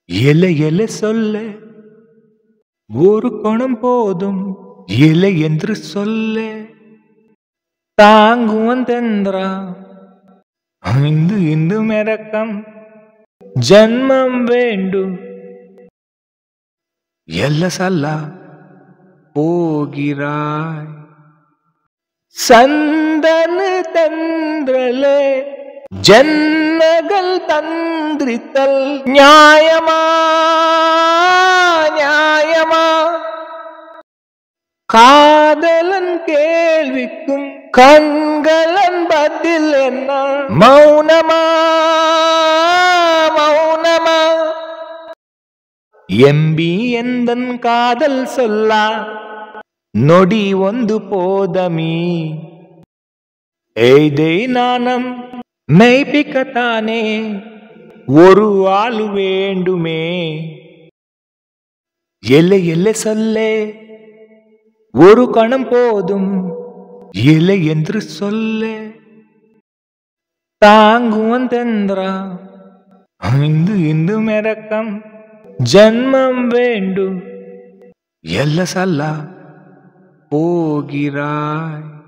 எலை எலை சொல்ல ஒரு கணம் போதும் எலை என்று சொல்ல தாங்குவன் தெந்திரா இந்து இந்து மெரக்கம் ஜன்மம் வேண்டும் ಎಲ್ಲ ಸಲ್ಲ போகிறாய் சந்தன தந்திரலே ஜன்னகள் தந்திரித்தல் நியாயமா நியாயமா காதலன் கேள்விக்கும் கண்களன் பதில் என்ன மௌனமா மௌனமா ಎಂಬಿ ಎಂದನ್ ಕಾದಲ್ ಸೊಲ್ಲ ನೊಡಿ ಒಂದು ಪೋದಮಿ ಏಯ್ದೇ ನಾನಂ மெய்ப்பிக்கத்தானே ஒரு ஆள் வேண்டுமே எல்லை எல்லை சொல்லே ஒரு கணம் போதும் இல்லை என்று சொல்ல தாங்குவன் தெந்திரா இந்து இந்து மெரக்கம் ஜன்மம் வேண்டும் எல்ல சல்லா போகிறாய்